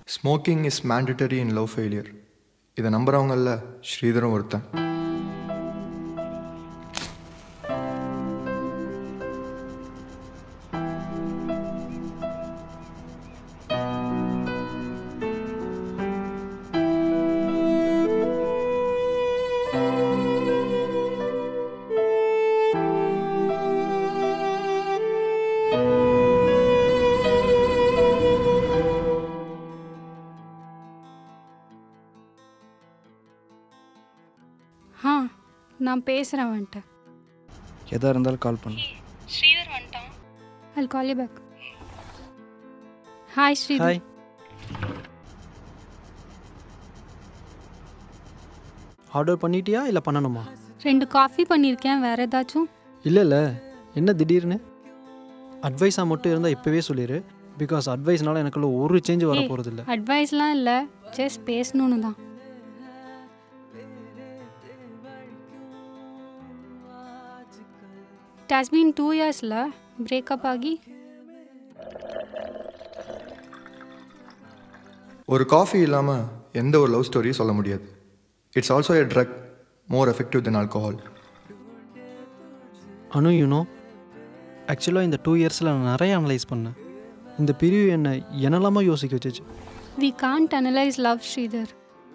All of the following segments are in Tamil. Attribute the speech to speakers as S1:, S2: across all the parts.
S1: Smoking is mandatory in love failure இதை நம்புறவங்கல்ல ஸ்ரீதரும் ஒருத்தன்
S2: ஆ நான் பேசுகிறேன் வந்துட்டு
S3: எதாக இருந்தாலும் கால் பண்ணு
S2: ஸ்ரீதர் வந்துட்டான் I call you back hi Sridhar
S3: hi order பண்ணிட்டியா இல்லை பண்ணணுமா
S2: ரெண்டு காஃபி பண்ணியிருக்கேன் வேறு ஏதாச்சும்
S3: இல்லை இல்லை என்ன திடீர்னு அட்வைஸாக மட்டும் இருந்தால் இப்போவே சொல்லிடு பிகாஸ் அட்வைஸ்னால எனக்குள்ள ஒரு சேஞ்ச் வர
S2: ஏய்.
S3: போகிறது இல்லை
S2: அட்வைஸ்லாம் இல்லை ஜஸ்ட் பேசணுன்னு தான் இட் ஹாஸ் பீன் டூ இயர்ஸில் பிரேக்கப் ஆகி
S1: ஒரு காஃபி இல்லாமல் எந்த ஒரு லவ் ஸ்டோரியும் சொல்ல முடியாது it's also a drug more effective than alcohol
S3: Anu you know ஆக்சுவலாக இந்த டூ இயர்ஸில் நான் நிறைய அனலைஸ் பண்ணேன் இந்த பிரிவு என்னை என்னெல்லாமோ யோசிக்க வச்சுச்சு
S2: we can't analyse love Sridhar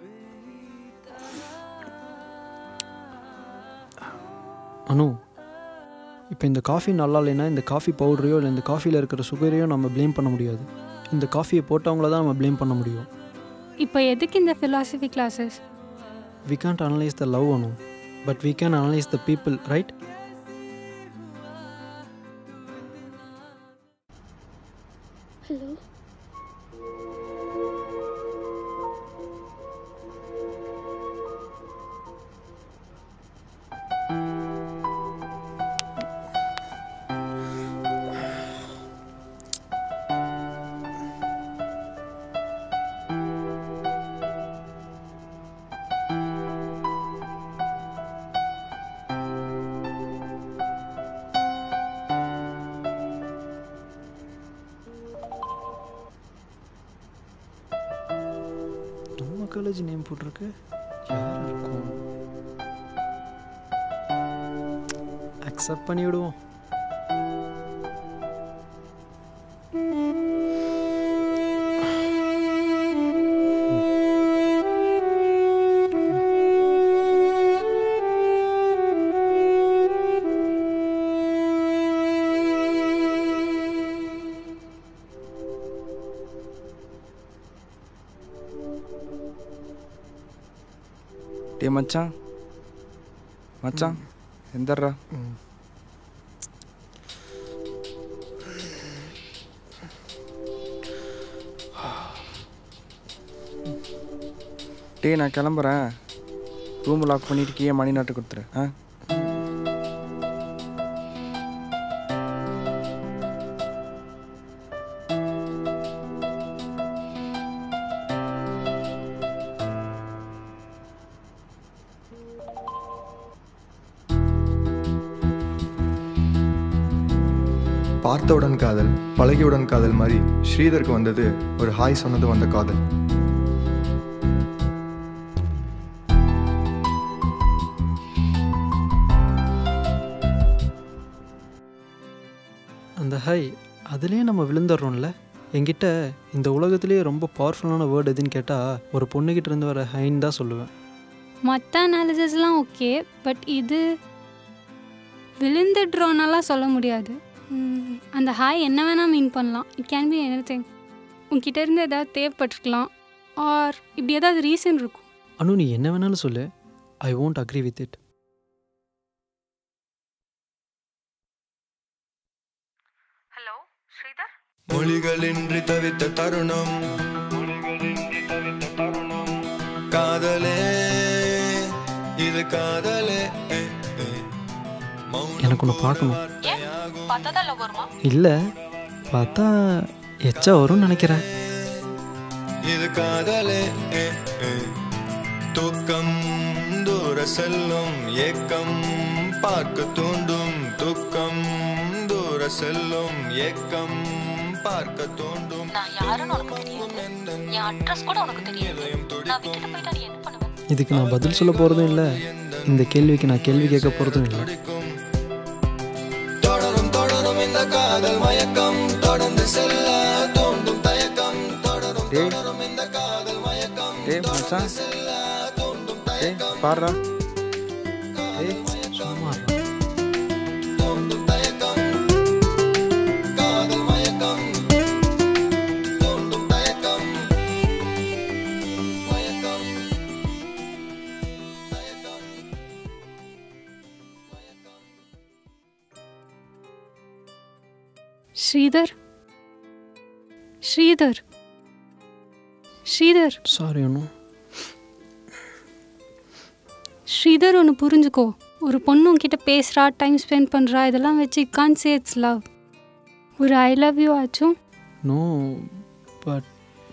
S3: Anu இப்போ இந்த காஃபி நல்லா இல்லைன்னா இந்த காஃபி பவுடரையோ இல்லை இந்த காஃபியில் இருக்கிற சுகரையோ நம்ம ப்ளேம் பண்ண முடியாது இந்த காஃபியை போட்டவங்கள தான் நம்ம ப்ளேம் பண்ண முடியும்
S2: இப்போ எதுக்கு இந்த philosophy classes
S3: we can't analyze the love Anu but we can analyze the people right
S4: hello
S3: நம்ம காலேஜ் நேம் போட்டிருக்கு யார் இருக்கும் அக்செப்ட் பண்ணி விடுவோம்
S5: டே மச்சான் மச்சான் எந்தர்றா டேய் நான் கிளம்புறேன் ரூம் லாக் பண்ணிட்டு கீழே மணி நாட்டு கொடுத்துரு ஆ
S1: பார்த்தவுடன் காதல் பழகியுடன் காதல் மாதிரி ஸ்ரீதருக்கு வந்தது ஒரு ஹாய் சொன்னது வந்த காதல்
S3: அந்த ஹை அதுலேயே நம்ம விழுந்துடுறோம்ல என்கிட்ட இந்த உலகத்திலேயே ரொம்ப பவர்ஃபுல்லான வேர்டு எதுன்னு கேட்டால் ஒரு பொண்ணுகிட்ட இருந்து வர ஹைன்னு தான் சொல்லுவேன்
S2: மற்ற அனாலிசிஸ்லாம் ஓகே பட் இது விழுந்துடுறோன்னெல்லாம் சொல்ல முடியாது ம், அந்த ஹாய் என்ன வேணால் மீன் பண்ணலாம் it can be anything உங்ககிட்ட இருந்து ஏதாவது தேவைப்பட்டிருக்கலாம் ஆர் இப்படி ஏதாவது ரீசன் இருக்கும்
S3: அனு நீ என்ன வேணாலும் சொல்லு I won't agree with it
S6: hello Sridhar
S1: மொழிகளின்றி தவித்த தருணம் காதலே இது காதலே
S3: எனக்கு ஒன்று பார்க்கணும்
S6: ஏன் பார்த்தா லவ் வருமா
S3: இல்லை பார்த்தா எச்சா வரும்னு நினைக்கிறேன்
S1: இது காதலே தூக்கம் தூர செல்லும் ஏக்கம் பார்க்க தூண்டும் துக்கம் தூர செல்லும் ஏக்கம் பார்க்க தூண்டும்
S6: நான் யாருன்னு உனக்கு தெரியாது என் அட்ரஸ் கூட உனக்கு தெரியாது நான் விட்டுட்டு போயிட்டா நீ என்ன பண்ணுவ
S3: இதுக்கு நான் பதில் சொல்ல போகிறதும் இல்லை இந்த கேள்விக்கு நான் கேள்வி கேட்க போகிறதும் இல்லை
S7: தொடரும் தொடரும் இந்த காதல் மயக்கம் தொடர்ந்து செல்ல தோன்றும் தயக்கம் தொடரும்
S5: டேய்
S7: தொடரும் இந்த காதல் மயக்கம்
S5: டேய் மச்சான் டேய் பாடுறா
S3: ஏய் சும்மா இருடா.
S7: தோன்றும் தயக்கம் காதல் மயக்கம் தோன்றும் தயக்கம் மயக்கம் தயக்கம்
S2: ஸ்ரீதர் ஸ்ரீதர் ஸ்ரீதர்
S3: சாரி அனு
S2: ஸ்ரீதர் ஒன்று புரிஞ்சுக்கோ ஒரு பொண்ணு உன்கிட்ட பேசுகிறா டைம் ஸ்பெண்ட் பண்ணுறா இதெல்லாம் வச்சு கான் சே இட்ஸ் லவ் ஒரு ஐ லவ் யூ ஆச்சும்
S3: no but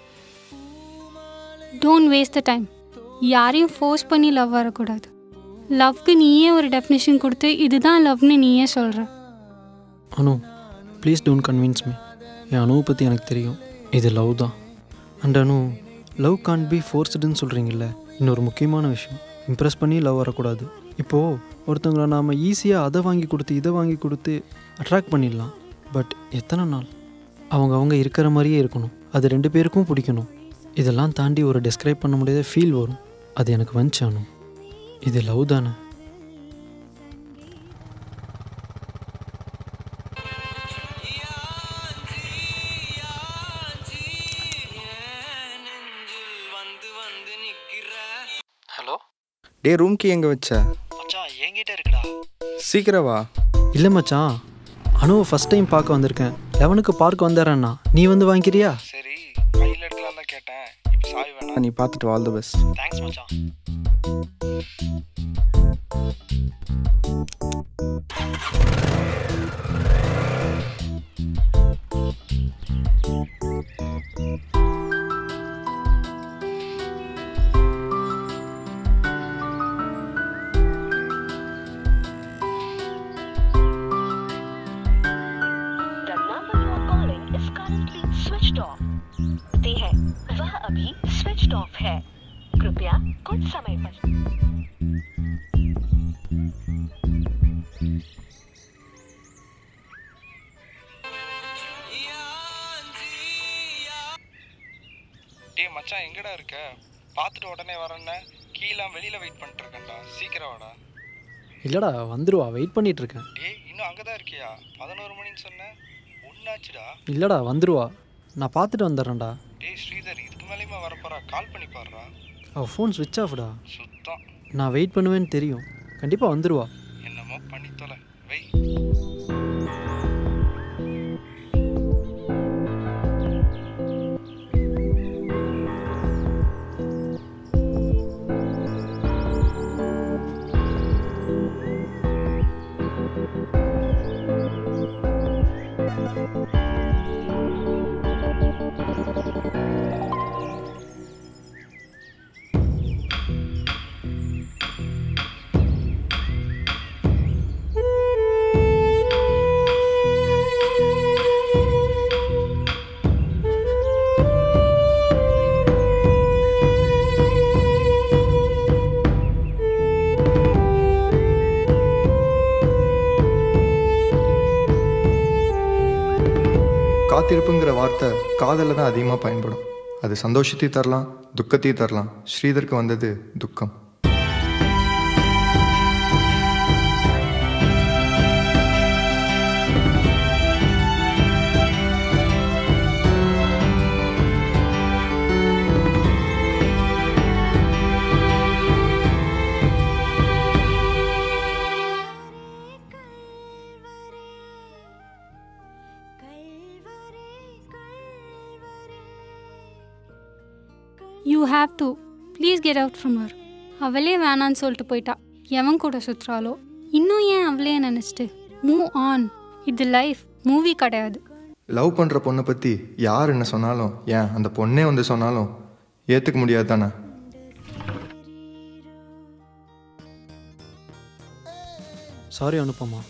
S2: don't waste the time யாரையும் ஃபோர்ஸ் பண்ணி லவ் வரக்கூடாது லவ்க்கு நீயே ஒரு டெஃபினேஷன் கொடுத்து இதுதான் லவ்னு நீயே சொல்கிற
S3: Anu please don't convince me என் அணுவை பற்றி எனக்கு தெரியும் இது லவ் தான் and Anu love can be ஃபோர்ஸ்டுன்னு சொல்கிறீங்கல்ல இன்னொரு முக்கியமான விஷயம் இம்ப்ரெஸ் பண்ணி லவ் வரக்கூடாது இப்போது ஒருத்தவங்கள நாம் ஈஸியாக அதை வாங்கி கொடுத்து இதை வாங்கி கொடுத்து அட்ராக்ட் பண்ணிடலாம் பட் எத்தனை நாள் அவங்க அவங்க இருக்கிற மாதிரியே இருக்கணும் அது ரெண்டு பேருக்கும் பிடிக்கணும் இதெல்லாம் தாண்டி ஒரு டிஸ்கிரைப் பண்ண முடியாத ஃபீல் வரும் அது எனக்கு வந்துச்சு அனு இது லவ் தானே ஹலோ
S5: டேய் ரூம் கீ எங்கே வச்ச
S3: மச்சான் என்கிட்ட இருக்குடா
S5: சீக்கிரம் வா
S3: இல்லை மச்சான் அனுவை ஃபஸ்ட் டைம் பார்க்க வந்திருக்கேன் லெவனுக்கு பார்க்க வந்துடுறேண்ணா நீ வந்து வாங்கிக்கிறியா
S5: சரி கையில் எடுக்கலாம் தான் கேட்டேன் இப்போ சாவி வேணாம் நீ பார்த்துட்டு ஆல் தி பெஸ்ட்
S3: தேங்க்ஸ் மச்சான்
S8: The number you are calling is currently switched off. ते है वह अभी switched off है कृपया कुछ समय पर
S5: டேய் மச்சான் எங்கடா இருக்க பார்த்துட்டு உடனே வரேன்னு கீழே வெளியில் வெயிட் பண்ணிட்டு இருக்கேன்டா சீக்கிரம் வாடா
S3: இல்லைடா வந்துருவா வெயிட் பண்ணிட்டு இருக்கேன்
S5: டேய் இன்னும் அங்கே தான் இருக்கியா பதினோரு மணின்னு சொன்னேன் ஒன்றாச்சுடா
S3: இல்லைடா வந்துருவா நான் பார்த்துட்டு வந்துடுறேன்டா
S5: டேய் ஸ்ரீதர் இதுக்கு மேலேயுமா வரப்போறா கால் பண்ணி பாடுறா
S3: அவள் ஃபோன் ஸ்விட்ச் ஆஃப்டா
S5: சுத்தம்
S3: நான் வெயிட் பண்ணுவேன்னு தெரியும் கண்டிப்பாக வந்துருவா
S5: என்னமோ பண்ணி தொலை வை
S1: காத்திருப்புங்கிற வார்த்தை காதலில் தான் அதிகமாக பயன்படும் அது சந்தோஷத்தையும் தரலாம் துக்கத்தையும் தரலாம் ஸ்ரீதருக்கு வந்தது துக்கம்
S2: you have to please get out from her அவளே வேணான்னு சொல்லிட்டு போயிட்டா எவன் கூட சுற்றுறாளோ இன்னும் ஏன் அவளே நினச்சிட்டு மூவ் ஆன் இது லைஃப் மூவி கிடையாது
S1: லவ் பண்ணுற பொண்ணை பற்றி யார் என்ன சொன்னாலும் ஏன் அந்த பொண்ணே வந்து சொன்னாலும் ஏற்றுக்க முடியாது தானே
S3: சாரி அனுப்பமா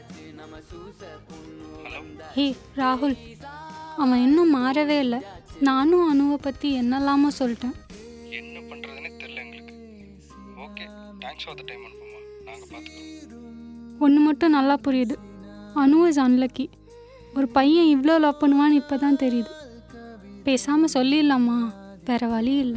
S2: ஹே ராகுல் அவன் இன்னும் மாறவே இல்லை நானும் அணுவை பற்றி என்னெல்லாமோ சொல்லிட்டேன்
S5: என்ன பண்ணுறதுன்னே தெரில எங்களுக்கு okay thanks for the time அனுப்புமா நாங்கள் பார்த்துக்குறோம்
S2: ஒன்று மட்டும் நல்லா புரியுது அனு இஸ் அன்லக்கி ஒரு பையன் இவ்வளோ லவ் பண்ணுவான்னு இப்போ தான் தெரியுது பேசாமல் சொல்லிடலாமா வேற வழி இல்லை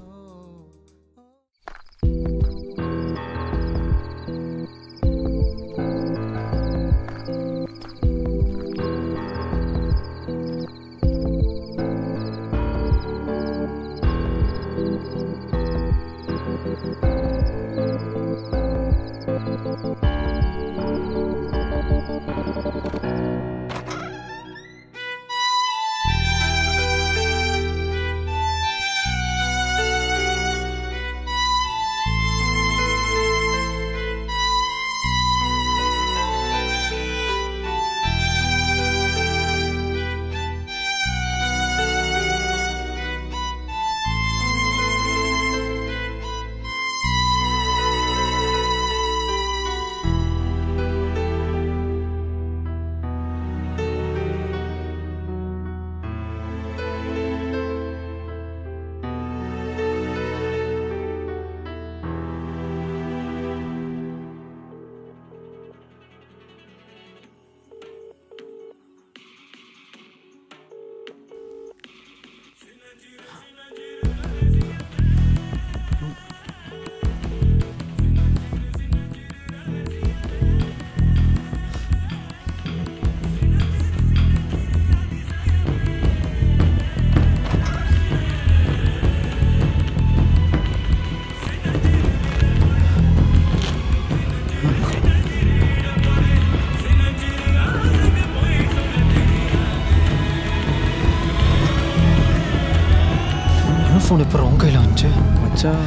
S3: என்ன ஃபோன் இப்போ உன் கையில் வந்துச்சு
S9: மச்சான்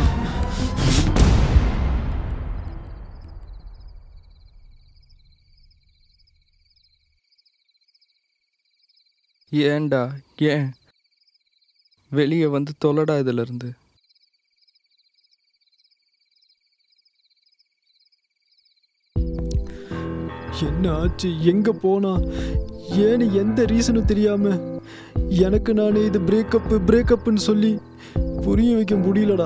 S9: ஏன்டா ஏன் வெளியே வந்து தொலைடா இதுல இருந்து
S3: என்ன ஆச்சு எங்கே போனா ஏன்னு எந்த ரீசனும் தெரியாம எனக்கு நானே இது பிரேக்கப்பு பிரேக்கப்புன்னு சொல்லி புரிய வைக்க முடியலடா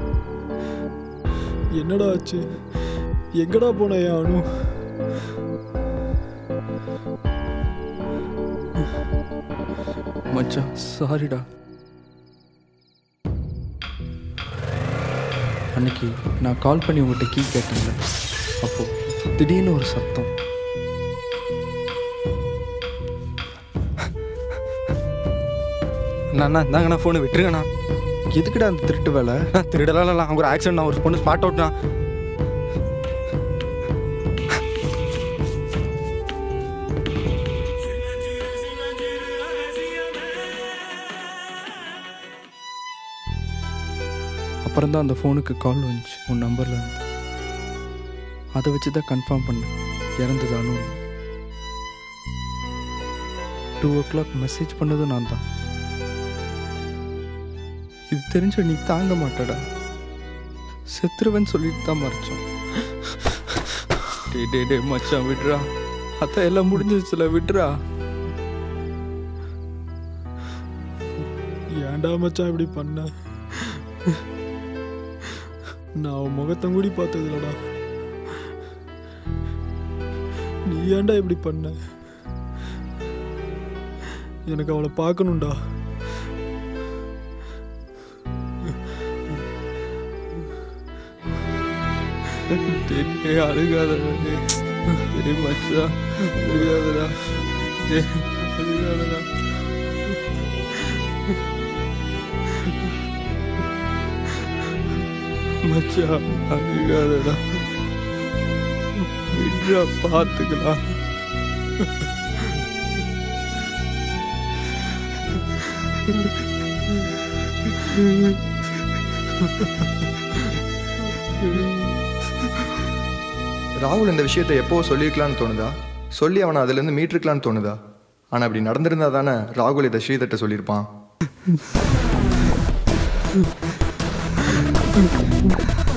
S3: என்னடா ஆச்சு எங்கடா போன என் அனு
S9: மச்சான் சாரிடா அன்னைக்கு நான் கால் பண்ணி உங்கள்கிட்ட கீ கேட்டேன்ல அப்போ திடீர்னு ஒரு சத்தம்
S5: அண்ணா இந்தாங்கண்ணா ஃபோனு விட்டுருங்கண்ணா
S9: எதுக்குடா அந்த திருட்டு வேலை
S5: திருடலாம் இல்லை அவங்க ஒரு ஆக்சிடென்ட் ஒரு பொண்ணு ஸ்பாட் அவுட்ண்ணா
S9: அப்புறம் தான் அந்த ஃபோனுக்கு கால் வந்துச்சு உன் நம்பர்ல இருந்து அதை வச்சு தான் கன்ஃபார்ம் பண்ணேன் இறந்ததானு டூ ஓ கிளாக் மெசேஜ் பண்ணதும் நான் தான் இது தெரிஞ்ச நீ தாங்க மாட்டடா செத்துருவேன்னு சொல்லிட்டு தான் மறைச்சோம் டே டே டே மச்சான் விடுறா அதான் எல்லாம் முடிஞ்சிச்சுல விடுறா
S3: ஏன்டா மச்சான் இப்படி பண்ண நான் அவன் முகத்தம் கூடி பார்த்தது இல்லடா நீ ஏன்டா இப்படி பண்ண எனக்கு அவளை பார்க்கணும்டா
S9: டேய், டேய், அழுகாதடா டேய். டேய் மச்சான் அழுகாதடா டேய், அழுகாதடா மச்சான் அழுகாதடா விட்றா பார்த்துக்கலாம்
S1: ராகுல் இந்த விஷயத்தை எப்போ சொல்லியிருக்கலான்னு தோணுதா சொல்லி அவனை அதுலேருந்து மீட்டிருக்கலான்னு தோணுதா ஆனால் அப்படி நடந்திருந்தா தானே ராகுல் இதை ஸ்ரீதர்ட்ட சொல்லியிருப்பான்